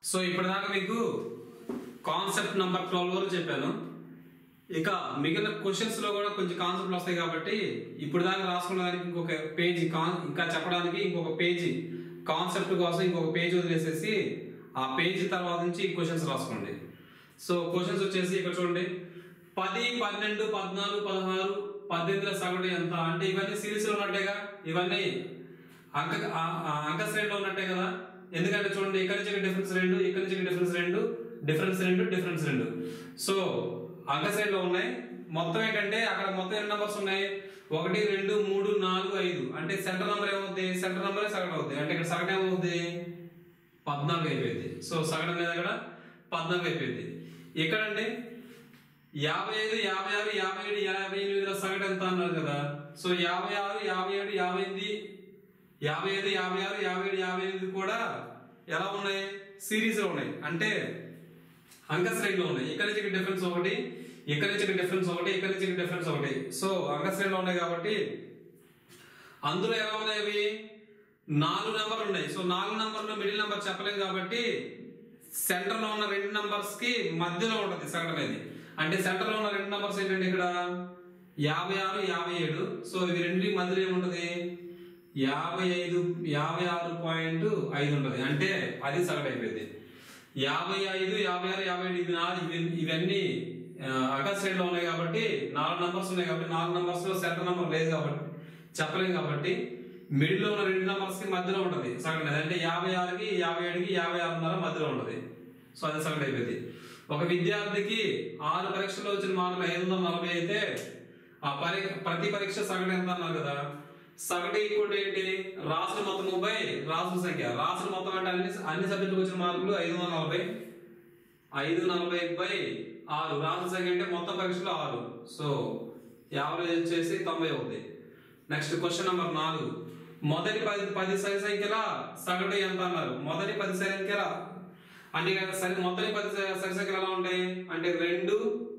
So ఇప్పటిదాకా మీకు concept number twelve వరకు చెప్పాను ఇక మిగిలిన క్వశ్చన్స్ లో కూడా కొంచెం కాన్సెప్ట్లు వస్తాయి కాబట్టి ఇప్పుడు దాకా రాసుకున్న దానికి ఇంకొక పేజీ కాన్ ఇంకా చెప్పడానికి ఇంకొక పేజీ కాన్సెప్ట్ కోసం ఇంకొక పేజీ వదిలేసేసి ఆ పేజీ తర్వాత నుంచి ఈ క్వశ్చన్స్ రాసుకోండి సో క్వశ్చన్స్ వచ్చేసి ఇక్కడ చూడండి పది పన్నెండు పద్నాలుగు పదహారు పద్దెనిమిదిల సగటు ఎంత అంటే ఇవన్నీ సిరీస్ లో ఉన్నట్టేగా ఇవన్నీ అంక ఆ- ఆ అంక శ్రేణిలో ఉన్నట్టే కదా ఎందుకంటే చూడండి ఇక్కడ నుంచి డిఫరెన్స్ రెండు ఇక్కడ నుంచి డిఫరెన్స్ రెండు డిఫరెన్స్ రెండు డిఫరెన్స్ రెండు సో అంక శ్రేణిలో ఉన్నాయి మొత్తం ఏంటంటే అక్కడ మొత్తం ఎన్ని నంబర్స్ ఉన్నాయి ఒకటి రెండు మూడు నాలుగు ఐదు అంటే సెంటర్ నంబర్ ఏమవుద్ది సెంటర్ నంబరే సగటు అవుద్ది అంటే ఇక్కడ సగటు ఏమవుద్ది పద్నాలుగు అయిపోయింది సో సగటు అనేది అక్కడ పద్నాలుగు అయిపోయింది ఇక్కడండి యాభై ఐదు యాభై ఆరు యాభై ఏడు యాభై ఎనిమిదిలో సగటు ఎంత అన్నారు కదా సో యాభై ఆరు యాభై ఏడు యాభై ఎనిమిది యాభై ఐదు యాభై ఆరు యాభై ఏడు యాభై ఎనిమిది కూడా ఎలా ఉన్నాయి సిరీస్ లో ఉన్నాయి అంటే అంక శ్రేణిలో ఉన్నాయి ఇక్కడ నుంచి డిఫరెన్స్ ఒకటి ఇక్కడ నుంచి డిఫరెన్స్ ఒకటి ఇక్కడ నుంచి డిఫరెన్స్ ఒకటి సో అంక శ్రేణిలో ఉన్నాయి కాబట్టి అందులో ఎలా ఉన్నాయి అవి నాలుగు నెంబర్లు ఉన్నాయి సో నాలుగు నెంబర్లో మిడిల్ నెంబర్ చెప్పలేం కాబట్టి సెంటర్ లో ఉన్న రెండు నంబర్స్ కి మధ్యలో ఉంటది సగటు అనేది అంటే సెంటర్ లో ఉన్న రెండు నంబర్స్ ఏంటంటే ఇక్కడ యాభై ఆరు యాభై ఏడు సో ఇవి రెండింటికి మధ్యలో ఏముంటది యాభై ఐదు యాభై ఆరు పాయింట్ ఐదు ఉంటది అంటే అది సగటు అయిపోయింది యాభై ఐదు యాభై ఆరు యాభై ఏడు ఇవి నాలుగు ఇవి- ఇవన్నీ అగస్ట్ సైడ్ లో ఉన్నాయి కాబట్టి నాలుగు నంబర్స్ ఉన్నాయి కాబట్టి నాలుగు నంబర్స్ లో సెంటర్ నంబర్ లేదు కాబట్టి చెప్పలేం కాబట్టి మిడిల్ లో ఉన్న రెండు నంబర్స్ కి మధ్యలో ఉంటది సగం అనేది. అంటే యాభై ఆరుకి యాభై ఏడుకి యాభై ఆరున్నర మధ్యలో ఉంటది సో అది సగటు అయిపోయింది ఒక విద్యార్థికి ఆరు పరీక్షల్లో వచ్చిన మార్కులు ఐదు వందల నలభై అయితే ఆ పరి ప్రతి పరీక్ష సగటు ఎంత అన్నారు కదా సగటు ఈక్వల్ ఏంటి రాసుల మొత్తం బై రాసుల సంఖ్య రాసుల మొత్తం అంటే అన్ని అన్ని సబ్జెక్టులకు వచ్చిన మార్కులు ఐదు వందల నలభై ఐదు నలభై బై ఆరు రాసుల సంఖ్య అంటే మొత్తం పరీక్షలు ఆరు సో యావరేజ్ వచ్చేసి తొంభై అవుతుంది నెక్స్ట్ క్వశ్చన్ నెంబర్ నాలుగు మొదటి పది పది సరి సంఖ్యల సగటు ఎంత అన్నారు మొదటి పది సరి సంఖ్యల అంటే ఇక్కడ సరి మొదటి పది సరి సరి సంఖ్యలు ఎలా ఉంటాయి అంటే రెండు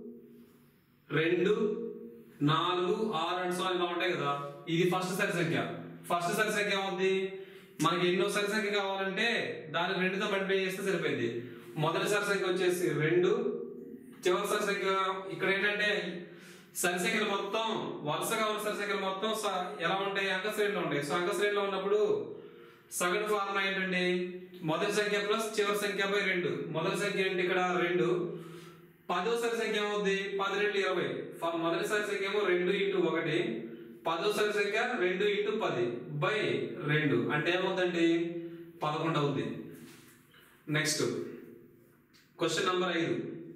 రెండు నాలుగు ఆరు అండ్ సో ఇలా ఉంటాయి కదా ఇది ఫస్ట్ సరి సంఖ్య ఫస్ట్ సరి సంఖ్య ఏమవుద్ది మనకి ఎన్నో సరి సంఖ్య కావాలంటే దాన్ని రెండుతో మల్టిప్లై చేస్తే సరిపోయింది మొదటి సరి సంఖ్య వచ్చేసి రెండు చివరి సరి సంఖ్య ఇక్కడ ఏంటంటే సరి సంఖ్యలు మొత్తం వరుసగా ఉన్న సరి సంఖ్యలు మొత్తం స- ఎలా ఉంటాయి అంక శ్రేణిలో ఉంటాయి సో అంక శ్రేణిలో ఉన్నప్పుడు సగటు ఫార్ములా ఏంటండి మొదటి సంఖ్య ప్లస్ చివరి సంఖ్య బై రెండు మొదటి సంఖ్య ఏంటి ఇక్కడ రెండు పదో సరి సంఖ్య ఏమవుద్ది పది రెండు ఇరవై ఫ- మొదటి సరి సంఖ్య ఏమో రెండు ఇంటూ ఒకటి పదో సరి సంఖ్య రెండు ఇంటూ పది బై రెండు అంటే ఏమవుతుందండి పదకొండు అవుద్ది నెక్స్ట్ క్వశ్చన్ నంబర్ ఐదు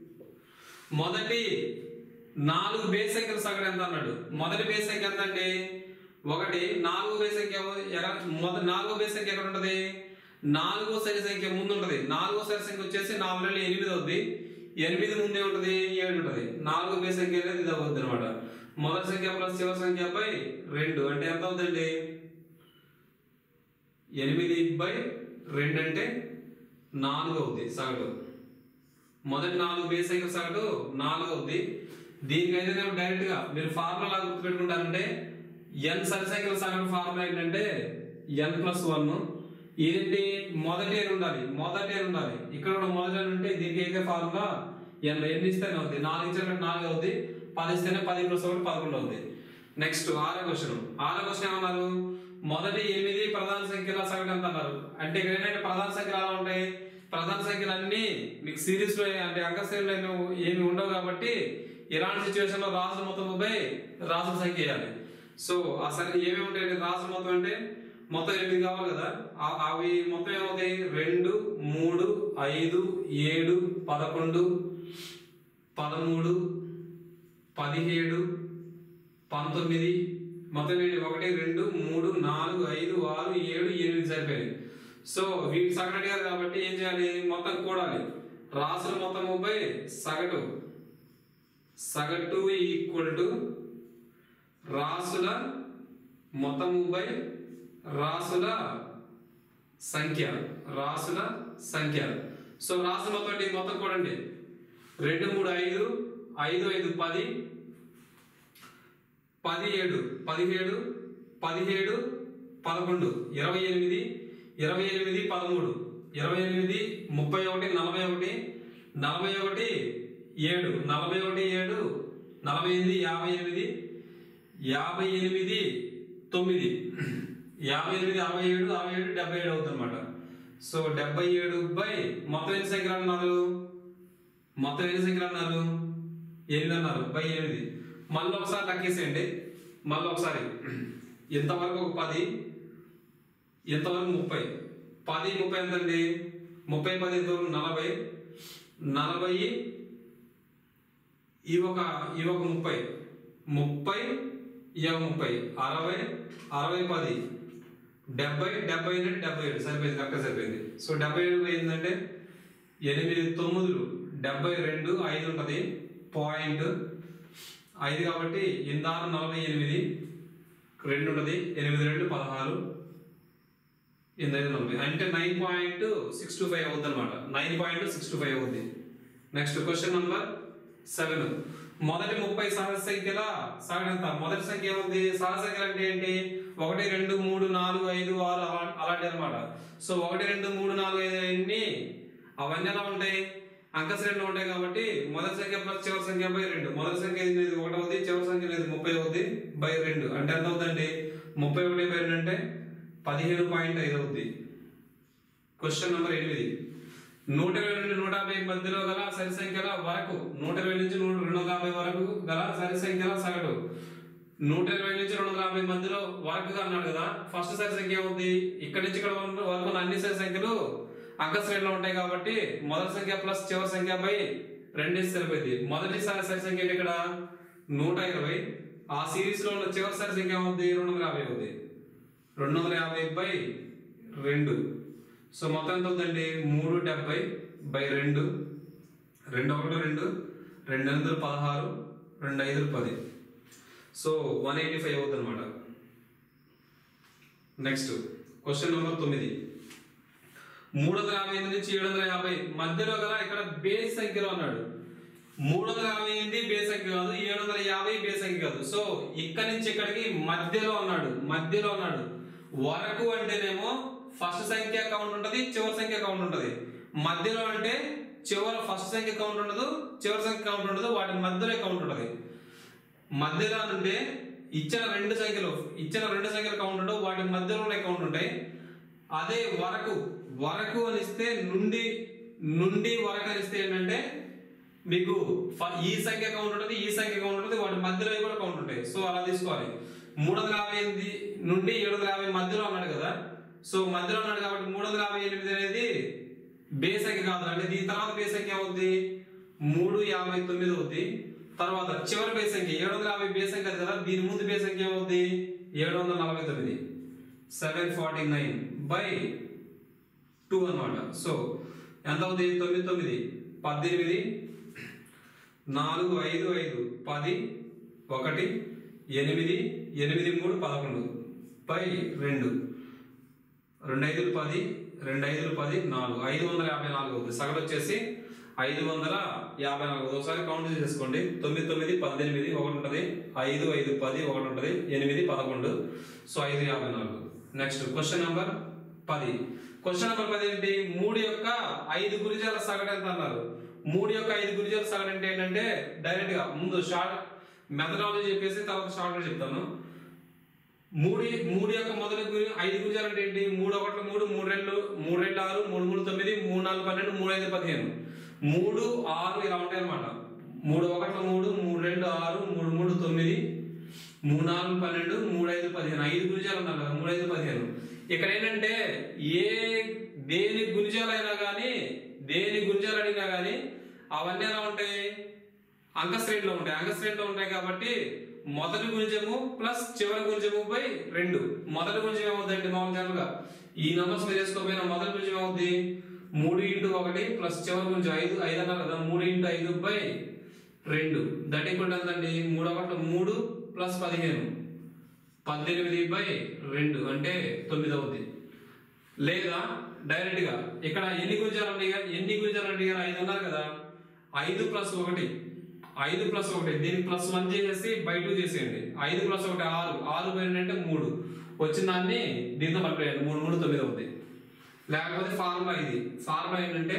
మొదటి నాలుగు బేస్ సంఖ్యల సగటు ఎంత అన్నాడు మొదటి బేస్ సంఖ్య ఎంత అండి ఒకటి నాలుగు బేస్ సంఖ్య ఎక్కడ- మొదటి నాలుగో బేస్ సంఖ్య ఎక్కడ ఉంటది నాలుగో సరి సంఖ్య ముందు ఉంటది నాలుగో సరి సంఖ్య వచ్చేసి నాలుగు రెండు ఎనిమిది అవుద్ది ఎనిమిది ముందే ఉంటది ఏడు ఉంటది నాలుగో బేస్ సంఖ్య అనేది ఇది అవుద్ది అనమాట మొదటి సంఖ్య ప్లస్ చివరి సంఖ్య బై రెండు అంటే ఎంత అవుతుంది ఎనిమిది బై రెండు అంటే నాలుగు అవుద్ది సగటు మొదటి నాలుగు బేస్ సంఖ్య సగటు నాలుగు అవుద్ది దీనికైతే నేను డైరెక్ట్ గా మీరు ఫార్ములా లాగా గుర్తుపెట్టుకుంటారంటే ఎన్ సరి సంఖ్యల సగటు ఫార్ములా ఏంటంటే ఎన్ ప్లస్ వన్ ఏంటి మొదటి అని ఉండాలి మొదటి అని ఉండాలి ఇక్కడ కూడా మొదటి అని ఉంటే దీనికి అయితే ఫార్ములా ఎన్ ఎన్ని ఇస్తేనే అవుద్ది నాలుగు ఇచ్చిన నాలుగు అవుద్ది పది ఇస్తేనే పది ప్లస్ ఒకటి పదకొండు అవుద్ది నెక్స్ట్ ఆరో క్వశ్చన్ ఆరో క్వశ్చన్ ఏమన్నారు మొదటి ఎనిమిది ప్రధాన సంఖ్యల సగటు ఎంత అన్నారు అంటే ఇక్కడ ఏంటంటే ప్రధాన సంఖ్యలు ఎలా ఉంటాయి ప్రధాన సంఖ్యలు అన్ని మీకు సిరీస్ లో అంటే అంక శ్రేణులు ఏమి ఉండవు కాబట్టి ఇలాంటి సిచ్యువేషన్ లో రాసుల మొత్తం పోయి రాసుల సంఖ్య వేయాలి సో ఆ సంఖ్య ఏమేమి ఉంటాయంటే రాసుల మొత్తం అంటే మొత్తం ఎనిమిది కావాలి కదా ఆ- అవి మొత్తం ఏమవుతాయి రెండు మూడు ఐదు ఏడు పదకొండు పదమూడు పదిహేడు పంతొమ్మిది మొత్తం ఏంటి? ఒకటి రెండు మూడు నాలుగు ఐదు ఆరు ఏడు ఎనిమిది సరిపోయాయి సో వీటి సగటు అడిగారు కాబట్టి ఏం చేయాలి మొత్తం కూడాలి రాసులు మొత్తం ముప్పై సగటు సగటు ఈక్వల్ టు రాసుల మొత్తం ముప్పై రాసుల సంఖ్య రాసుల సంఖ్య సో రాసుల మొత్తం ఏంటి? మొత్తం కూడండి రెండు మూడు ఐదు ఐదు ఐదు పది పదిహేడు పదిహేడు పదిహేడు పదకొండు ఇరవై ఎనిమిది ఇరవై ఎనిమిది పదమూడు ఇరవై ఎనిమిది ముప్పై ఒకటి నలభై ఒకటి నలభై ఒకటి ఏడు నలభై ఒకటి ఏడు నలభై ఎనిమిది యాభై ఎనిమిది యాభై ఎనిమిది తొమ్మిది యాభై ఎనిమిది అరవై ఏడు అరవై ఏడు డెబ్బై ఏడు అవుతుంది అనమాట సో డెబ్బై ఏడు బై మొత్తం ఎన్ని సంఖ్యలు అన్నారు మొత్తం ఎన్ని సంఖ్యలు అన్నారు ఎనిమిది అన్నారు బై ఎనిమిది మళ్ళీ ఒకసారి లెక్కేసేయండి మళ్ళీ ఒకసారి ఇంతవరకు ఒక పది ఇంతవరకు ముప్పై పది ముప్పై ఎంతండి ముప్పై పది ఎంతవరకు నలభై నలభై ఈ ఒక ఈ ఒక ముప్పై ముప్పై ఈ ఒక ముప్పై అరవై అరవై పది డెబ్బై డెబ్బై ఎనిమిది డెబ్బై ఏడు సరిపోయింది కరెక్ట్గా సరిపోయింది సో డెబ్బై ఏడు ఏంటంటే ఎనిమిది తొమ్మిదిలు డెబ్బై రెండు ఐదు ఉంటుంది పాయింట్ ఐదు కాబట్టి ఇందారు నలభై ఎనిమిది రెండు ఉంటుంది ఎనిమిది రెండు పదహారు ఎనిమిది ఐదు నలభై అంటే nine point six two five అవుతుంది అనమాట nine point six two five అవుతుంది నెక్స్ట్ క్వశ్చన్ నంబర్ సెవెన్ మొదటి ముప్పై సహజ సంఖ్యల సగటు ఎంత మొదటి సంఖ్య ఏముంది సహజ సంఖ్యలు అంటే ఏంటి ఒకటి రెండు మూడు నాలుగు ఐదు ఆరు అలా అలాంటి అనమాట సో ఒకటి రెండు మూడు నాలుగు ఐదు అన్ని అవన్నీ ఎలా ఉంటాయి అంక శ్రేణిలో ఉంటాయి కాబట్టి మొదటి సంఖ్య ప్లస్ చివరి సంఖ్య బై రెండు మొదటి సంఖ్య ఇది ఒకటి అవుతుంది చివరి సంఖ్య ఇది ముప్పై అవుతుంది బై రెండు అంటే ఎంత అవుతుందండి ముప్పై ఒకటి బై రెండు అంటే పదిహేను పాయింట్ ఐదు అవుతుంది క్వశ్చన్ నెంబర్ ఎనిమిది నూట ఇరవై నుండి నూట యాభై మధ్యలో గల సరి సంఖ్యల వరకు నూట ఇరవై నుంచి నూట రెండు వందల యాభై వరకు గల సరి సంఖ్యల సగటు నూట ఇరవై నుంచి రెండు వందల యాభై మధ్యలో వరకు అన్నాడు కదా ఫస్ట్ సరి సంఖ్య ఏముంది ఇక్కడి నుంచి ఇక్కడ వరకు వరకు ఉన్న అన్ని సరి సంఖ్యలు అంక శ్రేణిలో ఉంటాయి కాబట్టి మొదటి సంఖ్య ప్లస్ చివరి సంఖ్య బై రెండేసి సరిపోయింది మొదటి సరి సరి సంఖ్య ఏంటి ఇక్కడ నూట ఇరవై ఆ సిరీస్ లో ఉన్న చివరి సరి సంఖ్య ఏముంది రెండు వందల యాభై అవుతుంది రెండు వందల యాభై బై రెండు సో మొత్తం ఎంత అవుతుందండి మూడు డెబ్బై బై రెండు రెండు ఒకటి రెండు రెండు ఎనిమిది పదహారు రెండు ఐదు పది సో వన్ ఎయిటీ ఫైవ్ అవుతుంది అనమాట నెక్స్ట్ క్వశ్చన్ నెంబర్ తొమ్మిది మూడు వందల యాభై ఎనిమిది నుంచి ఏడు వందల యాభై మధ్యలో గల ఇక్కడ బేస్ సంఖ్యలో అన్నాడు మూడు వందల యాభై ఎనిమిది బేస్ సంఖ్య కాదు ఏడు వందల యాభై బేస్ సంఖ్య కాదు సో ఇక్కడి నుంచి ఇక్కడికి మధ్యలో ఉన్నాడు మధ్యలో ఉన్నాడు వరకు అంటేనేమో ఫస్ట్ సంఖ్య కౌంట్ ఉంటది చివరి సంఖ్య కౌంట్ ఉంటది మధ్యలో అంటే చివరి ఫస్ట్ సంఖ్య కౌంట్ ఉండదు చివరి సంఖ్య కౌంట్ ఉండదు వాటి మధ్యలో కౌంట్ ఉంటది మధ్యలో అంటే ఇచ్చిన రెండు సంఖ్యలు ఇచ్చిన రెండు సంఖ్యలు కౌంట్ ఉండవు వాటి మధ్యలోనే కౌంట్ ఉంటాయి అదే వరకు వరకు అని ఇస్తే నుండి నుండి వరకు అని ఇస్తే ఏంటంటే మీకు ఫ- ఈ సంఖ్య కౌంట్ ఉంటుంది ఈ సంఖ్య కౌంట్ ఉంటుంది వాటి మధ్యలో కూడా కౌంట్ ఉంటాయి సో అలా తీసుకోవాలి మూడు వందల యాభై ఎనిమిది నుండి ఏడు వందల యాభై మధ్యలో ఉన్నాడు కదా సో మధ్యలో ఉన్నాడు కాబట్టి మూడు వందల యాభై ఎనిమిది అనేది బేస్ సంఖ్య కాదు అంటే దీని తర్వాత బేస్ సంఖ్య అవుద్ది మూడు యాభై తొమ్మిది అవుద్ది తర్వాత చివరి బేస్ సంఖ్య ఏడు వందల యాభై బేస్ సంఖ్య కదా దీని ముందు బేస్ సంఖ్య అవుద్ది ఏడు వందల నలభై తొమ్మిది seven forty nine by two అన్నమాట సో ఎంత అవుతుంది తొమ్మిది తొమ్మిది పద్దెనిమిది నాలుగు ఐదు ఐదు పది ఒకటి ఎనిమిది ఎనిమిది మూడు పదకొండు బై రెండు రెండు ఐదులు పది రెండు ఐదులు పది నాలుగు ఐదు వందల యాభై నాలుగు అవుతుంది సగటు వచ్చేసి ఐదు వందల యాభై నాలుగు ఒకసారి కౌంట్ చేసుకోండి తొమ్మిది తొమ్మిది పద్దెనిమిది ఒకటి ఉంటుంది ఐదు ఐదు పది ఒకటి ఉంటుంది ఎనిమిది పదకొండు సో ఐదు యాభై నాలుగు నెక్స్ట్ క్వశ్చన్ నెంబర్ పది క్వశ్చన్ నెంబర్ పది ఏంటి మూడు యొక్క ఐదు గురిజాల సగటు ఎంత అన్నారు మూడు యొక్క ఐదు గురిజాల సగటు అంటే ఏంటంటే డైరెక్ట్ గా ముందు షార్ట్ మెథడాలజీ చెప్పేసి తర్వాత షార్ట్ గా చెప్తాను మూడు మూడు యొక్క మొదటి గురి ఐదు గురిజాలు అంటే ఏంటి మూడు ఒకటి మూడు మూడు రెండు మూడు రెండు ఆరు మూడు మూడు తొమ్మిది మూడు నాలుగు పన్నెండు మూడు ఐదు పదిహేను మూడు ఆరు ఇలా ఉంటాయి అన్నమాట మూడు ఒకటి మూడు మూడు రెండు ఆరు మూడు మూడు తొమ్మిది మూడు నాలుగు పన్నెండు మూడు ఐదు పదిహేను ఐదు గురిజాలు ఉన్నారు కదా మూడు ఐదు పదిహేను ఇక్కడ ఏంటంటే ఏ దేని గురిజాలైనా కానీ దేని గురిజాలు అడిగినా కానీ అవన్నీ ఎలా ఉంటాయి అంక శ్రేణిలో ఉంటాయి అంక శ్రేణిలో ఉంటాయి కాబట్టి మొదటి గుంజము ప్లస్ చివరి గుంజము బై రెండు మొదటి గుంజం ఏమవుతుందండి మామూలు జనరల్గా ఈ నంబర్స్ మీరు వేసుకోకపోయినా మొదటి గుంజం ఏమవుద్ది మూడు ఇంటూ ఒకటి ప్లస్ చివరి గుంజం ఐదు ఐదు అన్నారు కదా మూడు ఇంటూ ఐదు బై రెండు దట్ ఈక్వల్ ఎంతండి మూడు ఒకటి మూడు ప్లస్ పదిహేను పద్దెనిమిది బై రెండు అంటే తొమ్మిది అవుద్ది లేదా డైరెక్ట్ గా ఇక్కడ ఎన్ని గుంజాలు ఉన్నాయి కదా ఎన్ని గుంజాలు అంటే కదా ఐదు ఉన్నారు కదా ఐదు ప్లస్ ఒకటి ఐదు ప్లస్ ఒకటి దీనికి ప్లస్ వన్ చేసేసి బై టూ చేసేయండి ఐదు ప్లస్ ఒకటి ఆరు ఆరు బై రెండు అంటే మూడు వచ్చిన దాన్ని దీంతో మల్టిప్లై చేయండి మూడు మూడు తొమ్మిది అవుతుంది లేకపోతే ఫార్ములా ఇది ఫార్ములా ఏంటంటే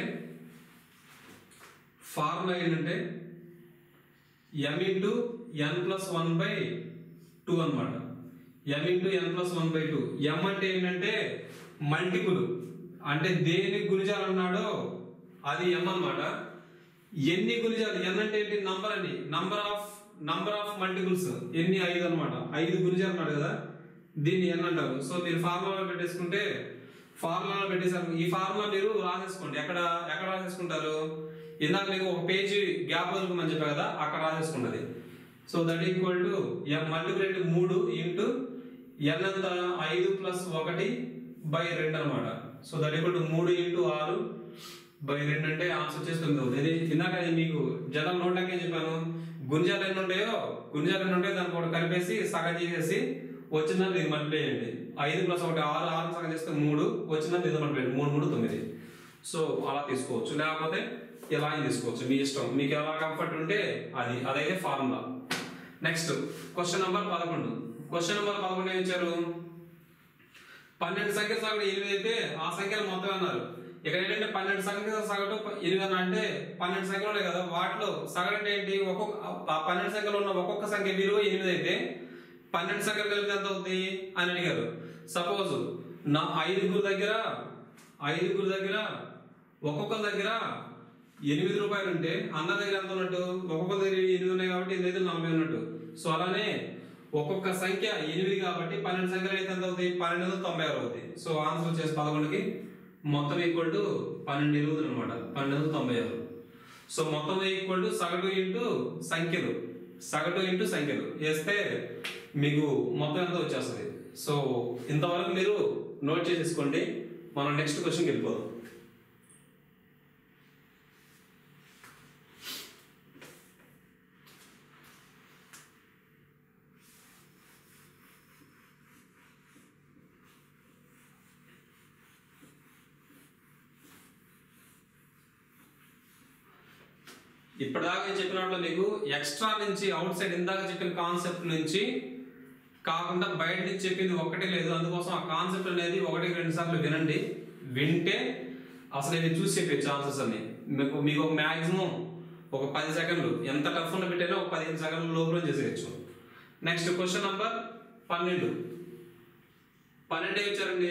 ఫార్ములా ఏంటంటే M into N plus one by two అనమాట M into N plus one by two M అంటే ఏంటంటే మల్టిపుల్ అంటే దేని గుణిజాలన్నాడో అది ఎం అన్నమాట ఎన్ని గుణిజాలు ఎన్ అంటే ఏంటి నంబర్ అని number of number of multiples ఎన్ని ఐదు అన్నమాట ఐదు గుణిజాలు అన్నాడు కదా దీన్ని ఎన్ అంటారు సో మీరు ఫార్ములా పెట్టేసుకుంటే ఫార్ములా పెట్టేసారు ఈ ఫార్ములా మీరు రాసేసుకోండి ఎక్కడ ఎక్కడ రాసేసుకుంటారు ఇందాక మీకు ఒక పేజీ గ్యాప్ వదులుకోమని చెప్పా కదా అక్కడ రాసేసుకుంటది so that equal to M multiplied మూడు ఇంటూ ఎన్ అంత ఐదు ప్లస్ ఒకటి బై రెండు అనమాట సో దట్ ఈక్వల్ టు మూడు ఇంటూ ఆరు బై రెండు అంటే ఆన్సర్ వచ్చేసి తొమ్మిది అవుతుంది ఇది ఇందాక నేను మీకు జనరల్ నోట్ లెక్క ఏం చెప్పాను గుంజాలు ఎన్ని ఉంటాయో గుంజాలు ఎన్ని ఉంటాయో దానికి ఒకటి కలిపేసి సగం చేసేసి వచ్చిందని ఇది మల్టిప్లై చేయండి ఐదు ప్లస్ ఒకటి ఆరు ఆరు సగం చేస్తే మూడు వచ్చిందని ఇది మల్టిప్లై మూడు మూడు తొమ్మిది సో అలా తీసుకోవచ్చు లేకపోతే ఇలా అయినా తీసుకోవచ్చు మీ ఇష్టం మీకు ఎలా కంఫర్ట్ ఉంటే అది అదైతే ఫార్ములా నెక్స్ట్ క్వశ్చన్ నెంబర్ పదకొండు క్వశ్చన్ నెంబర్ పదకొండు ఏం ఇచ్చారు పన్నెండు సంఖ్యల సగటు ఎనిమిది అయితే ఆ సంఖ్యలు మొత్తం అన్నారు ఇక్కడ ఏంటంటే పన్నెండు సంఖ్యల సగటు ప- ఎనిమిది అన్న అంటే పన్నెండు సంఖ్యలు ఉన్నాయి కదా వాటిలో సగటు అంటే ఏంటి ఒక్కొక్క ఆ పన్నెండు సంఖ్యలో ఉన్న ఒక్కొక్క సంఖ్య విలువ ఎనిమిది అయితే పన్నెండు సంఖ్యలు కలిపితే ఎంత అవుతుంది అని అడిగారు సపోజ్ నా ఐదుగురు దగ్గర ఐదుగురు దగ్గర ఒక్కొక్కరి దగ్గర ఎనిమిది రూపాయలు ఉంటే అన్న దగ్గర ఎంత ఉన్నట్టు ఒక్కొక్క దగ్గర ఎనిమిది ఉన్నాయి కాబట్టి ఎనిమిది ఐదు నలభై ఉన్నట్టు సో అలానే ఒక్కొక్క సంఖ్య ఎనిమిది కాబట్టి పన్నెండు సంఖ్యలు అయితే ఎంత అవుతాయి పన్నెండు వందల తొంభై ఆరు అవుతాయి సో ఆన్సర్ వచ్చేసి పదకొండుకి మొత్తం ఈక్వల్ టు పన్నెండు ఎనిమిది అనమాట పన్నెండు వందల తొంభై ఆరు సో మొత్తం ఈక్వల్ టు సగటు ఇంటూ సంఖ్యలు సగటు ఇంటూ సంఖ్యలు వేస్తే మీకు మొత్తం ఎంత వచ్చేస్తుంది సో ఇంతవరకు మీరు నోట్ చేసేసుకోండి మనం నెక్స్ట్ క్వశ్చన్కి వెళ్ళిపోదాం ఇప్పటిదాకా నేను చెప్పినట్లు మీకు ఎక్స్ట్రా నుంచి అవుట్ సైడ్ ఇందాక చెప్పిన కాన్సెప్ట్ నుంచి కాకుండా బయట నుంచి చెప్పింది ఒకటే లేదు అందుకోసం ఆ కాన్సెప్ట్ అనేది ఒకటి రెండు సార్లు వినండి వింటే అసలు ఇవి చూసి చెప్పే ఛాన్సెస్ అన్ని మీకు మీకు ఒక మ్యాక్సిమం ఒక పది సెకండ్లు ఎంత టఫ్ ఉన్న పెట్టైనా ఒక పదిహేను సెకండ్ల లోపల చేసేయచ్చు నెక్స్ట్ క్వశ్చన్ నంబర్ పన్నెండు పన్నెండు ఏం ఇచ్చారండి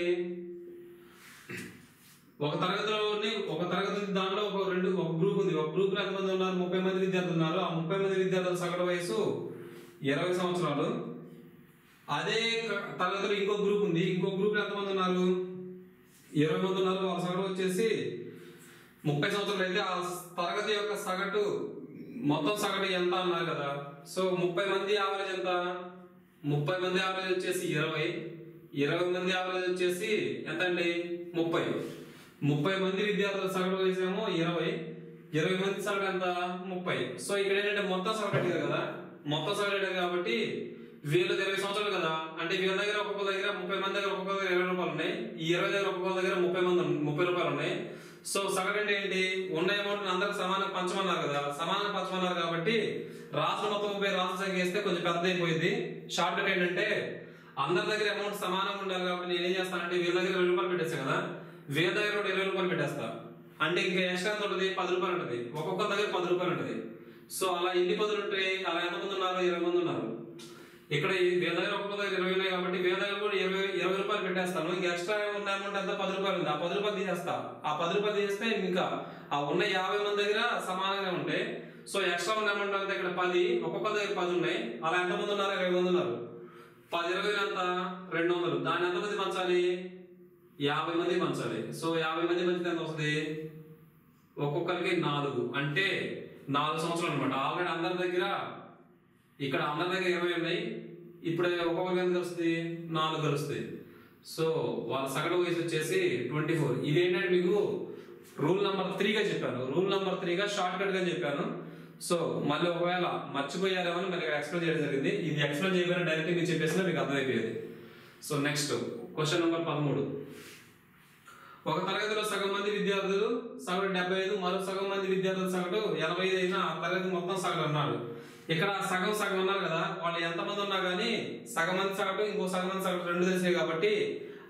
ఒక తరగతిలోని ఒక తరగతి ఉంది, దాంట్లో ఒక రెండు ఒక గ్రూప్ ఉంది ఒక గ్రూప్ లో ఎంతమంది ఉన్నారు ముప్పై మంది విద్యార్థులు ఉన్నారు ఆ ముప్పై మంది విద్యార్థుల సగటు వయసు ఇరవై సంవత్సరాలు అదే క- తరగతిలో ఇంకో గ్రూప్ ఉంది ఇంకో గ్రూప్ లో ఎంతమంది ఉన్నారు ఇరవై మంది ఉన్నారు వాళ్ళ సగటు వచ్చేసి ముప్పై సంవత్సరాలు అయితే ఆ తరగతి యొక్క సగటు మొత్తం సగటు ఎంత అన్నారు కదా సో ముప్పై మంది యావరేజ్ ఎంత ముప్పై మంది యావరేజ్ వచ్చేసి ఇరవై ఇరవై మంది యావరేజ్ వచ్చేసి ఎంత అండి ముప్పై ముప్పై మంది విద్యార్థుల సగటు వేసేమో ఇరవై ఇరవై మంది సగటు ఎంత ముప్పై సో ఇక్కడ ఏంటంటే మొత్తం సగటు అడిగారు కదా మొత్తం సగటు అడిగారు కాబట్టి వీళ్ళది ఇరవై సంవత్సరాలు కదా అంటే వీళ్ళ దగ్గర ఒక్కొక్క దగ్గర ముప్పై మంది దగ్గర ఒక్కొక్క దగ్గర ఇరవై రూపాయలు ఉన్నాయి ఈ ఇరవై దగ్గర ఒక్కొక్క దగ్గర ముప్పై మంది ఉన్- ముప్పై రూపాయలు ఉన్నాయి సో సగటు అంటే ఏంటి ఉన్న అమౌంట్ అందరికి సమానంగా పంచమన్నారు కదా సమానంగా పంచమన్నారు కాబట్టి రాష్ట్ర మొత్తం ముప్పై రాష్ట్ర సంఖ్య వేస్తే కొంచెం పెద్ద అయిపోయింది షార్ట్ కట్ ఏంటంటే అందరి దగ్గర అమౌంట్ సమానంగా ఉండాలి కాబట్టి నేను ఏం చేస్తానంటే వీళ్ళ దగ్గర ఇరవై రూపాయలు పెట్టేస్తా కదా వీళ్ళ దగ్గర కూడా ఇరవై రూపాయలు పెట్టేస్తా అంటే ఇంకా ఎక్స్ట్రా ఎంత ఉంటుంది పది రూపాయలు ఉంటుంది ఒక్కొక్క దగ్గర పది రూపాయలు ఉంటుంది సో అలా ఎన్ని పదులు ఉంటాయి అలా ఎంతమంది ఉన్నారు ఇరవై మంది ఉన్నారు ఇక్కడ ఈ వీళ్ళ దగ్గర ఒక్కొక్క దగ్గర ఇరవై ఉన్నాయి కాబట్టి వీళ్ళ దగ్గర కూడా ఇరవై ఇరవై రూపాయలు పెట్టేస్తాను ఇంకా ఎక్స్ట్రా ఉన్న అమౌంట్ ఎంత పది రూపాయలు ఉంది ఆ పది రూపాయలు తీసేస్తా ఆ పది రూపాయలు తీసేస్తే ఇంకా ఆ ఉన్న యాభై మంది దగ్గర సమానంగా ఉంటాయి సో ఎక్స్ట్రా ఉన్న అమౌంట్ అంతా ఇక్కడ పది ఒక్కొక్క దగ్గర పది ఉన్నాయి అలా ఎంతమంది ఉన్నారు ఇరవై మంది ఉన్నారు పది ఇరవై ఎంత రెండు వందలు దాన్ని ఎంతమంది పంచాలి యాభై మంది పంచాలి సో యాభై మంది పంచితే ఎంత వస్తుంది ఒక్కొక్కరికి నాలుగు అంటే నాలుగు సంవత్సరాలు అనమాట ఆల్రెడీ అందరి దగ్గర ఇక్కడ అందరి దగ్గర ఇరవై ఉన్నాయి ఇప్పుడు ఒక్కొక్కరికి ఎంత కలుస్తుంది నాలుగు కలుస్తాయి సో వాళ్ళ సగటు వయసు వచ్చేసి ట్వంటీ ఫోర్ ఇదేంటంటే మీకు రూల్ నెంబర్ త్రీగా చెప్పాను రూల్ నెంబర్ త్రీగా షార్ట్ కట్ గా చెప్పాను సో మళ్ళీ ఒకవేళ మర్చిపోయారేమో అని మళ్ళీ ఎక్స్ప్లెయిన్ చేయడం జరిగింది ఇది ఎక్స్ప్లెయిన్ చేయకపోయినా డైరెక్ట్ మీకు చెప్పేసినా మీకు అర్థమైపోయేది సో నెక్స్ట్ క్వశ్చన్ నెంబర్ పదమూడు ఒక తరగతిలో సగం మంది విద్యార్థులు సగటు డెబ్బై ఐదు మరో సగం మంది విద్యార్థులు సగటు ఎనభై ఐదు అయినా ఆ తరగతి మొత్తం సగటు అన్నాడు ఇక్కడ సగం సగం అన్నారు కదా వాళ్ళు ఎంతమంది ఉన్నా కానీ సగం మంది సగటు ఇంకో సగం మంది సగటు రెండు తెలిసాయి కాబట్టి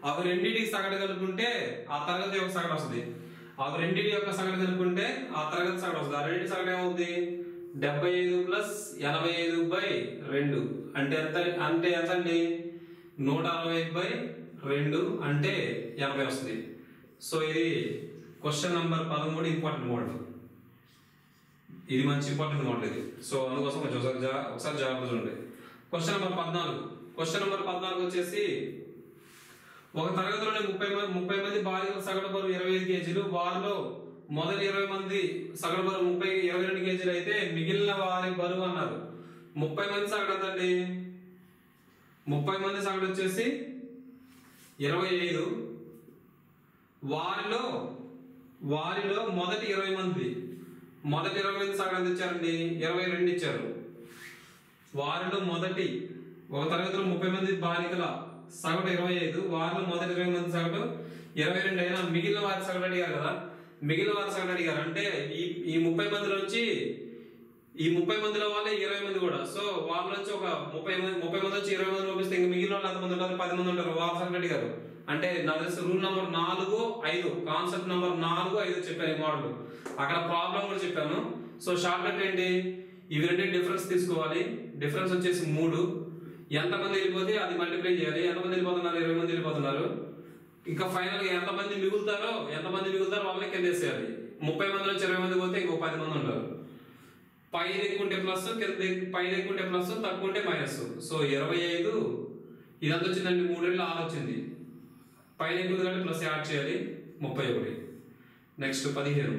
అవి రెండింటికి సగటు కలుపుకుంటే ఆ తరగతి యొక్క సగటు వస్తుంది అవి రెండింటి యొక్క సగటు కలుపుకుంటే ఆ తరగతి సగటు వస్తుంది ఆ రెండింటి సగటు ఏమవుతుంది డెబ్బై ఐదు ప్లస్ ఎనభై ఐదు బై రెండు అంటే ఎంత అంటే ఎంత అండి నూట అరవై బై రెండు అంటే ఎనభై వస్తుంది సో ఇది క్వశ్చన్ నంబర్ పదమూడు ఇంపార్టెంట్ మోడల్ ఇది మంచి ఇంపార్టెంట్ మోడల్ ఇది సో అందుకోసం కొంచెం ఒకసారి జా- ఒకసారి జాగ్రత్త చూడండి క్వశ్చన్ నెంబర్ పద్నాలుగు క్వశ్చన్ నెంబర్ పద్నాలుగు వచ్చేసి ఒక తరగతిలోని ముప్పై మంది ముప్పై మంది బాలికల సగటు బరువు ఇరవై ఐదు కేజీలు వారిలో మొదటి ఇరవై మంది సగటు బరువు ముప్పై ఇరవై రెండు కేజీలు అయితే మిగిలిన వారి బరువు అన్నారు ముప్పై మంది సగటు ఎంతండి ముప్పై మంది సగటు వచ్చేసి ఇరవై ఐదు వారిలో వారిలో మొదటి ఇరవై మంది మొదటి ఇరవై మంది సగటు ఎంత ఇచ్చారండి ఇరవై రెండు ఇచ్చారు వారిలో మొదటి ఒక తరగతిలో ముప్పై మంది బాలికల సగటు ఇరవై ఐదు వారిలో మొదటి ఇరవై మంది సగటు ఇరవై రెండు అయినా మిగిలిన వారి సగటు అడిగారు కదా మిగిలిన వారి సగటు అడిగారు అంటే ఈ ఈ ముప్పై మందిలో నుంచి ఈ ముప్పై మందిలో వాళ్ళే ఇరవై మంది కూడా సో వాళ్ళ నుంచి ఒక ముప్పై మంది ముప్పై మంది వచ్చి ఇరవై మంది పంపిస్తే ఇంక మిగిలిన వాళ్ళు ఎంతమంది ఉంటారు పది మంది ఉంటారు వాళ్ళ సగటు అడిగారు అంటే నాకు తెలిసి రూల్ నెంబర్ నాలుగు ఐదు కాన్సెప్ట్ నెంబర్ నాలుగు ఐదు చెప్పాను ఈ మోడల్ అక్కడ ప్రాబ్లం కూడా చెప్పాను సో షార్ట్ కట్ ఏంటి ఇవి రెండు డిఫరెన్స్ తీసుకోవాలి డిఫరెన్స్ వచ్చేసి మూడు ఎంతమంది వెళ్ళిపోతే అది మల్టిప్లై చేయాలి ఎంతమంది వెళ్ళిపోతున్నారు ఇరవై మంది వెళ్ళిపోతున్నారు ఇంకా ఫైనల్ గా ఎంతమంది మిగులుతారో ఎంతమంది మిగులుతారో వాళ్ళని కింద వేసేయాలి ముప్పై మంది నుంచి ఇరవై మంది పోతే ఇంకో పది మంది ఉంటారు పైన ఎక్కువ ఉంటే ప్లస్ కింద పైన ఎక్కువ ఉంటే ప్లస్ తక్కువ ఉంటే మైనస్ సో ఇరవై ఐదు ఇదంతా వచ్చిందండి మూడేళ్ళు ఆరు వచ్చింది పైన ఎక్కువ ఉంది కాబట్టి ప్లస్ యాడ్ చేయాలి ముప్పై ఒకటి నెక్స్ట్ పదిహేను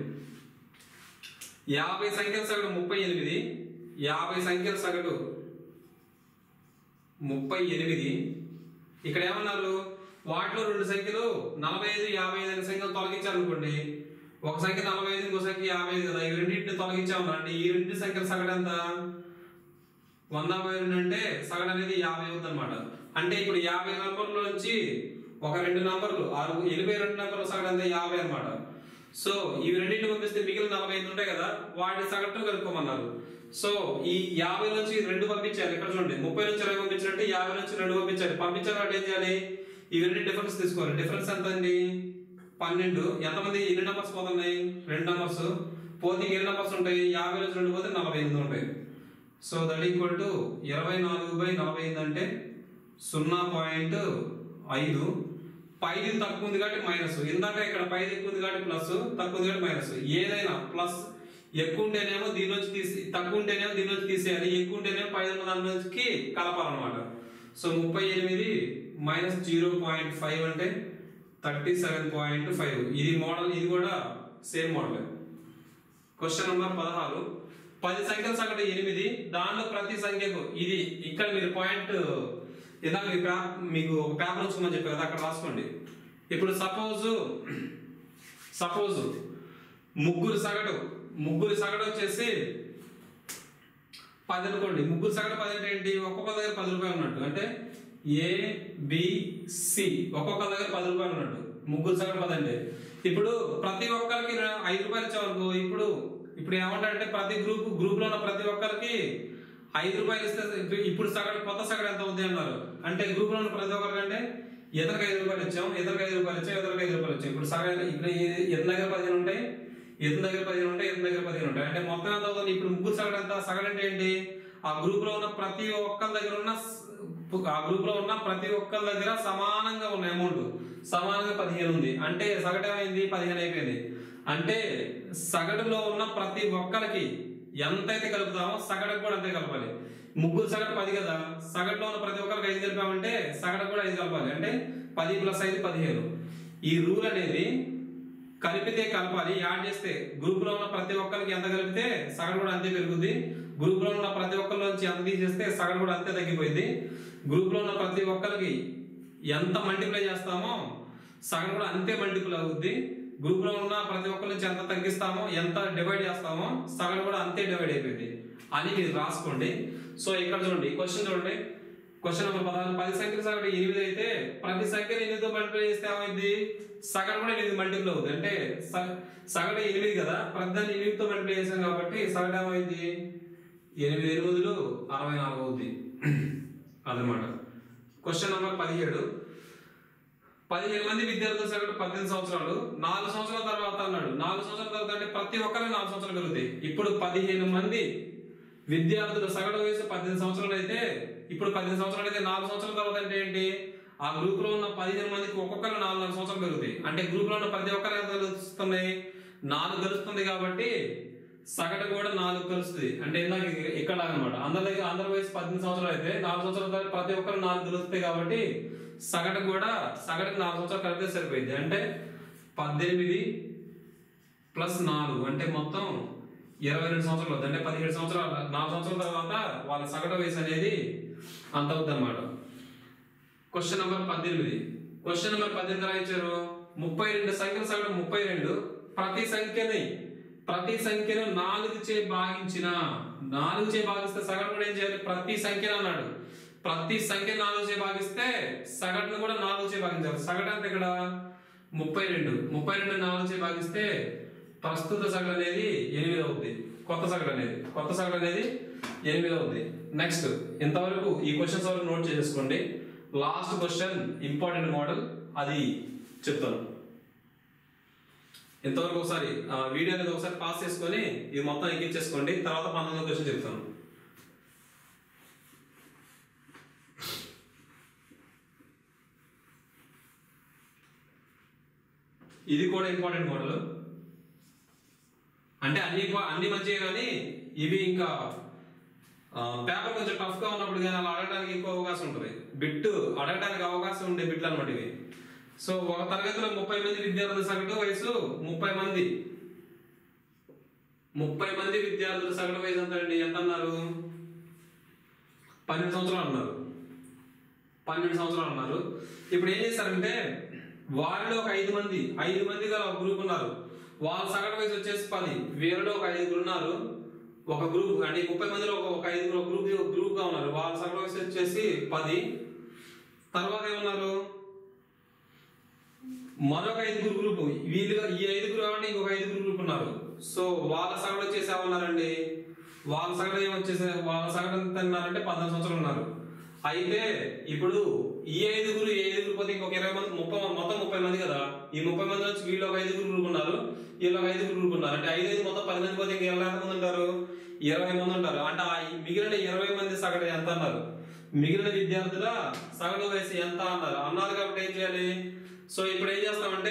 యాభై సంఖ్యల సగటు ముప్పై ఎనిమిది యాభై సంఖ్యల సగటు ముప్పై ఎనిమిది ఇక్కడ ఏమన్నారు వాటిలో రెండు సంఖ్యలు నలభై ఐదు యాభై ఐదు అనే సంఖ్యలు తొలగించారనుకోండి ఒక సంఖ్య నలభై ఐదు ఇంకో సంఖ్య యాభై ఐదు కదా ఈ రెండింటిని తొలగించామన్నారండి ఈ రెండు సంఖ్యల సగటు ఎంత వంద బై రెండు అంటే సగటు అనేది యాభై అవుతుంది అనమాట అంటే ఇప్పుడు యాభై నంబర్ల నుంచి ఒక రెండు నంబర్లు ఆరు ఎనభై రెండు నంబర్ల సగటు ఎంత యాభై అన్నమాట సో ఇవి రెండింటిని పంపిస్తే మిగిలిన నలభై ఐదు ఉంటాయి కదా వాటి సగటు కలుపుకోమన్నారు సో ఈ యాభై నుంచి రెండు పంపించాలి ఇక్కడ చూడండి ముప్పై నుంచి ఇరవై పంపించాలంటే యాభై నుంచి రెండు పంపించాలి పంపించాలి అంటే ఏం చేయాలి ఇవి రెండు డిఫరెన్స్ తీసుకోవాలి డిఫరెన్స్ ఎంత అండి పన్నెండు ఎంతమంది ఎన్ని నెంబర్స్ పోతున్నాయి రెండు నెంబర్స్ పోతే ఎన్ని నెంబర్స్ ఉంటాయి యాభై నుంచి రెండు పోతే నలభై ఎనిమిది ఉంటాయి సో దట్ ఈక్వల్ టు ఇరవై నాలుగు బై నలభై ఎనిమిది అంటే సున్నా పాయింట్ ఐదు పైది తక్కువ ఉంది కాబట్టి మైనస్ ఇందాక ఇక్కడ పైది ఎక్కువ ఉంది కాబట్టి ప్లస్ తక్కువ ఉంది కాబట్టి మైనస్ ఏదైనా ప్లస్ ఎక్కువ ఉంటేనేమో దీని నుంచి తీసి తక్కువ ఉంటేనేమో దీని నుంచి తీసేయాలి ఎక్కువ ఉంటేనేమో పైన ఉన్న దాని నుంచి కలపాలన్నమాట సో ముప్పై ఎనిమిది మైనస్ జీరో పాయింట్ ఫైవ్ అంటే థర్టీ సెవెన్ పాయింట్ ఫైవ్ ఇది మోడల్ ఇది కూడా సేమ్ మోడల్ క్వశ్చన్ నెంబర్ పదహారు పది సంఖ్యల సగటు ఎనిమిది దానిలో ప్రతి సంఖ్యకు ఇది ఇక్కడ మీరు పాయింట్ ఇందాక మీ ప్యా మీకు ఒక పేపర్ ఉంచుకోమని చెప్పారు కదా అక్కడ రాసుకోండి ఇప్పుడు సపోజ్ సపోజ్ ముగ్గురు సగటు ముగ్గురు సగటు వచ్చేసి పది అనుకోండి ముగ్గురు సగటు పది అంటే ఏంటి ఒక్కొక్క దగ్గర పది రూపాయలు ఉన్నట్టు అంటే ఏ బి సి ఒక్కొక్క దగ్గర పది రూపాయలు ఉన్నట్టు ముగ్గురు సగటు పది అంటే ఇప్పుడు ప్రతి ఒక్కరికి ర- ఐదు రూపాయలు ఇచ్చామనుకో ఇప్పుడు ఇప్పుడు ఏమంటారంటే ప్రతి గ్రూప్ గ్రూప్ లో ఉన్న ప్రతి ఒక్కరికి ఐదు రూపాయలు ఇస్తే ఇప్పుడు- ఇప్పుడు సగటు కొత్త సగటు ఎంత ఉంది అన్నారు అంటే గ్రూప్ లో ఉన్న ప్రతి ఒక్కరికి అంటే ఇతనికి ఐదు రూపాయలు ఇచ్చాం ఇతనికి ఐదు రూపాయలు ఇచ్చాం ఇతనికి ఐదు రూపాయలు ఇచ్చాం ఇప్పుడు సగటు ఇప్పుడు ఈ- ఇతని దగ్గర పదిహేను ఉంటాయి ఇతని దగ్గర పదిహేను ఉంటాయి ఇతని దగ్గర పదిహేను ఉంటాయి అంటే మొత్తం ఎంత అవుతుంది ఇప్పుడు ముగ్గురు సగటు ఎంత సగటు అంటే ఏంటి ఆ గ్రూప్ లో ఉన్న ప్రతి ఒక్కరి దగ్గర ఉన్న స్- ఆ గ్రూప్ లో ఉన్న ప్రతి ఒక్కరి దగ్గర సమానంగా ఉన్న అమౌంట్ సమానంగా పదిహేను ఉంది అంటే సగటు ఏమైంది పదిహేను అయిపోయింది అంటే సగటులో ఉన్న ప్రతి ఒక్కరికి ఎంతైతే కలుపుతామో సగటుకు కూడా అంతే కలపాలి ముగ్గురు సగటు పది కదా సగటులో ఉన్న ప్రతి ఒక్కరికి ఐదు కలిపామంటే సగటు కూడా ఐదు కలపాలి అంటే పది ప్లస్ ఐదు పదిహేను ఈ రూల్ అనేది కలిపితే కలపాలి యాడ్ చేస్తే గ్రూప్ లో ఉన్న ప్రతి ఒక్కరికి ఎంత కలిపితే సగటు కూడా అంతే పెరుగుద్ది గ్రూప్ లో ఉన్న ప్రతి ఒక్కరి నుంచి ఎంత తీసేస్తే సగటు కూడా అంతే తగ్గిపోయింది గ్రూప్ లో ఉన్న ప్రతి ఒక్కరికి ఎంత మల్టిప్లై చేస్తామో సగటు కూడా అంతే మల్టిపుల్ అవుద్ది గ్రూప్ లో ఉన్న ప్రతి ఒక్కరి నుంచి ఎంత తగ్గిస్తామో ఎంత డివైడ్ చేస్తామో సగటు కూడా అంతే డివైడ్ అయిపోయింది అని మీరు రాసుకోండి సో ఇక్కడ చూడండి క్వశ్చన్ చూడండి క్వశ్చన్ నెంబర్ పదహారు పది సంఖ్యల సగటు ఎనిమిది అయితే ప్రతి సంఖ్యను ఎనిమిదితో మల్టిప్లై చేస్తే ఏమైంది సగటు కూడా ఎనిమిది మల్టిపుల్ అవుతుంది అంటే స- సగటు ఎనిమిది కదా ప్రతి దాన్ని ఎనిమిదితో మల్టిప్లై చేసాం కాబట్టి సగటు ఏమైంది ఎనిమిది ఎనిమిదిలు అరవై నాలుగు అవుద్ది అదనమాట క్వశ్చన్ నెంబర్ పదిహేడు పదిహేను మంది విద్యార్థుల సగటు పద్దెనిమిది సంవత్సరాలు నాలుగు సంవత్సరాల తర్వాత అన్నాడు నాలుగు సంవత్సరాల తర్వాత అంటే ప్రతి ఒక్కరికి నాలుగు సంవత్సరాలు పెరుగుతాయి ఇప్పుడు పదిహేను మంది విద్యార్థుల సగటు వయసు పద్దెనిమిది సంవత్సరాలు అయితే ఇప్పుడు పద్దెనిమిది సంవత్సరాలు అయితే నాలుగు సంవత్సరాల తర్వాత అంటే ఏంటి ఆ గ్రూప్ లో ఉన్న పదిహేను మందికి ఒక్కొక్కరు నాలుగు నాలుగు సంవత్సరాలు పెరుగుతాయి అంటే గ్రూప్ లో ఉన్న ప్రతి ఒక్కరు ఎంత కలుస్తున్నాయి నాలుగు కలుస్తుంది కాబట్టి సగటు కూడా నాలుగు కలుస్తుంది అంటే ఇందాక ఇక్కడ అనమాట అందరి అందరి వయసు పద్దెనిమిది సంవత్సరాలు అయితే నాలుగు సంవత్సరాల తర్వాత ప్రతి ఒక్కరు నాలుగు కలుస్తాయి కాబట్టి సగటు కూడా సగటుకి నాలుగు సంవత్సరాలు కలిపితే సరిపోయింది అంటే పద్దెనిమిది ప్లస్ నాలుగు అంటే మొత్తం ఇరవై రెండు సంవత్సరాలు అవుతుంది అంటే పదిహేడు సంవత్సరాలు నాలుగు సంవత్సరాల తర్వాత వాళ్ళ సగటు వయసు అనేది అంత అవుతుంది అనమాట క్వశ్చన్ నెంబర్ పద్దెనిమిది క్వశ్చన్ నెంబర్ పద్దెనిమిది ఎలా ఇచ్చారు ముప్పై రెండు సంఖ్యల సగటు ముప్పై రెండు ప్రతి సంఖ్యని ప్రతి సంఖ్యను నాలుగు చే భాగించిన నాలుగు చే భాగిస్తే సగటు కూడా ఏం చేయాలి ప్రతి సంఖ్యను అన్నాడు ప్రతి సంఖ్య నాలుగు చే భాగిస్తే సగటును కూడా నాలుగు చే భాగించాలి సగటు అంటే ఇక్కడ ముప్పై రెండు ముప్పై రెండు నాలుగు చే భాగిస్తే ప్రస్తుత సగటు అనేది ఎనిమిది అవుతుంది కొత్త సగటు అనేది కొత్త సగటు అనేది ఎనిమిది అవుతుంది నెక్స్ట్ ఇంతవరకు ఈ క్వశ్చన్స్ వరకు నోట్ చేసుకోండి లాస్ట్ క్వశ్చన్ ఇంపార్టెంట్ మోడల్ అది చెప్తాను ఇంతవరకు ఒకసారి ఆ, వీడియో అనేది ఒకసారి పాస్ చేసుకొని ఇది మొత్తం ఎక్కించేసుకోండి తర్వాత పంతొమ్మిది క్వశ్చన్ చెప్తాను ఇది కూడా ఇంపార్టెంట్ మోడల్ అంటే అన్ని ఇంపా- అన్ని మంచిగా కానీ ఇవి ఇంకా పేపర్ కొంచెం టఫ్ గా ఉన్నప్పుడు కానీ అలా అడగడానికి ఎక్కువ అవకాశం ఉంటుంది బిట్ అడగడానికి అవకాశం ఉండే బిట్లు అనమాట ఇవి సో ఒక తరగతిలో ముప్పై మంది విద్యార్థుల సగటు వయసు ముప్పై మంది ముప్పై మంది విద్యార్థుల సగటు వయసు ఎంత అండి ఎంత అన్నారు పన్నెండు సంవత్సరాలు అన్నారు పన్నెండు సంవత్సరాలు అన్నారు ఇప్పుడు ఏం చేస్తారంటే వారిలో ఒక ఐదు మంది ఐదు మంది గల ఒక గ్రూప్ ఉన్నారు వాళ్ళ సగటు వయసు వచ్చేసి పది వీరిలో ఒక ఐదుగురు ఉన్నారు ఒక గ్రూప్ అంటే ముప్పై మందిలో ఒక ఒక ఐదుగురు ఒక గ్రూప్ గ్రూప్ గా ఉన్నారు వాళ్ళ సగటు వయసు వచ్చేసి పది తర్వాత ఏమన్నారు మరొక ఐదుగురు గ్రూప్ వీళ్ళుగా ఈ ఐదుగురు కాబట్టి ఇంకొక ఐదుగురు గ్రూప్ ఉన్నారు సో వాళ్ళ సగటు వచ్చేసి ఏమన్నారండి వాళ్ళ సగటు ఏమొచ్చేసి వాళ్ళ సగటు ఎంత అన్నారంటే పద్నాలుగు సంవత్సరాలు ఉన్నారు అయితే ఇప్పుడు ఈ ఐదుగురు ఈ ఐదుగురు పోతే ఇంకొక ఇరవై మంది ముప్పై మొత్తం ముప్పై మంది కదా ఈ ముప్పై మంది వచ్చి వీళ్ళు ఒక ఐదుగురు గ్రూప్ ఉన్నారు వీళ్ళు ఒక ఐదుగురు గ్రూప్ ఉన్నారు అంటే ఐదు ఐదు మొత్తం పది మంది పోతే ఇంకా ఇరవై మంది ఉంటారు ఇరవై మంది ఉంటారు అంటే ఆ మిగిలిన ఇరవై మంది సగటు ఎంత అన్నారు మిగిలిన విద్యార్థుల సగటు వయసు ఎంత అన్నారు అన్నారు కాబట్టి ఏం చేయాలి సో ఇప్పుడు ఏం చేస్తామంటే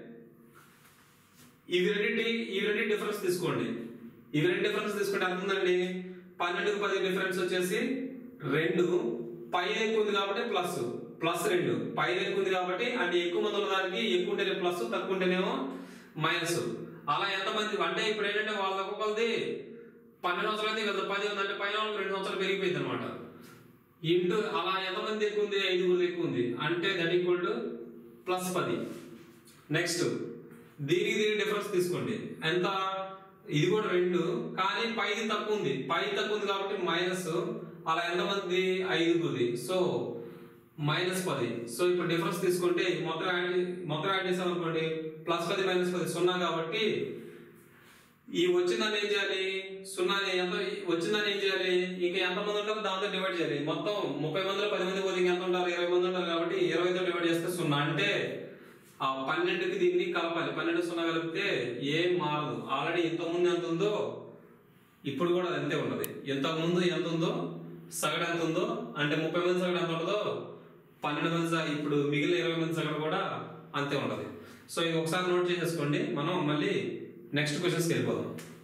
ఇవి రెండింటి ఈ రెండు డిఫరెన్స్ తీసుకోండి ఇవి రెండు డిఫరెన్స్ తీసుకుంటే ఎంత ఉందండి పన్నెండుకు పది డిఫరెన్స్ వచ్చేసి రెండు పైన ఎక్కువ ఉంది కాబట్టి ప్లస్ ప్లస్ రెండు పైన ఎక్కువ ఉంది కాబట్టి అంటే ఎక్కువ మంది ఉన్న దానికి ఎక్కువ ఉంటేనే ప్లస్ తక్కువ ఉంటేనేమో మైనస్ అలా ఎంతమంది అంటే ఇప్పుడు ఏంటంటే వాళ్ళ ఒక్కొక్కరిది పన్నెండు సంవత్సరాలు అయితే వీళ్ళది పది ఉందంటే పైన వాళ్ళకి రెండు సంవత్సరాలు పెరిగిపోయింది అనమాట ఇంటూ అలా ఎంతమంది ఎక్కువ ఉంది ఐదుగురు ఎక్కువ ఉంది అంటే దట్ ఈక్వల్ టు ప్లస్ పది నెక్స్ట్ దీనికి దీనికి డిఫరెన్స్ తీసుకోండి ఎంత ఇది కూడా రెండు కానీ పైది తక్కువ ఉంది పై తక్కువ ఉంది కాబట్టి మైనస్ అలా ఎంతమంది ఐదుగురిది సో మైనస్ పది సో ఇప్పుడు డిఫరెన్స్ తీసుకుంటే మొత్తం యాడ్ మొత్తం యాడ్ చేసాం అనుకోండి ప్లస్ పది మైనస్ పది సున్నా కాబట్టి ఈ వచ్చిందని ఏం చేయాలి సున్నాని ఎంత వచ్చిందని ఏం చేయాలి ఇంకా ఎంత మంది ఉంటారో దాంతో డివైడ్ చేయాలి మొత్తం ముప్పై మందిలో పది మంది పోతే ఇంకెంత ఉంటారు ఇరవై మంది ఉంటారు కాబట్టి ఇరవైతో డివైడ్ చేస్తే సున్నా అంటే ఆ పన్నెండుకి దీన్ని కలపాలి పన్నెండు సున్నా కలిపితే ఏం మారదు ఆల్రెడీ ఇంత ముందు ఎంత ఉందో ఇప్పుడు కూడా అది అంతే ఉంటది ఇంత ముందు ఎంత ఉందో సగటు ఎంత ఉందో అంటే ముప్పై మంది సగటు ఎంత ఉంటుందో పన్నెండు మంది సగ- ఇప్పుడు మిగిలిన ఇరవై మంది సగటు కూడా అంతే ఉంటది సో ఇది ఒకసారి నోట్ చేసేసుకోండి మనం మళ్ళీ నెక్స్ట్ క్వశ్చన్స్కి వెళ్ళిపోదాం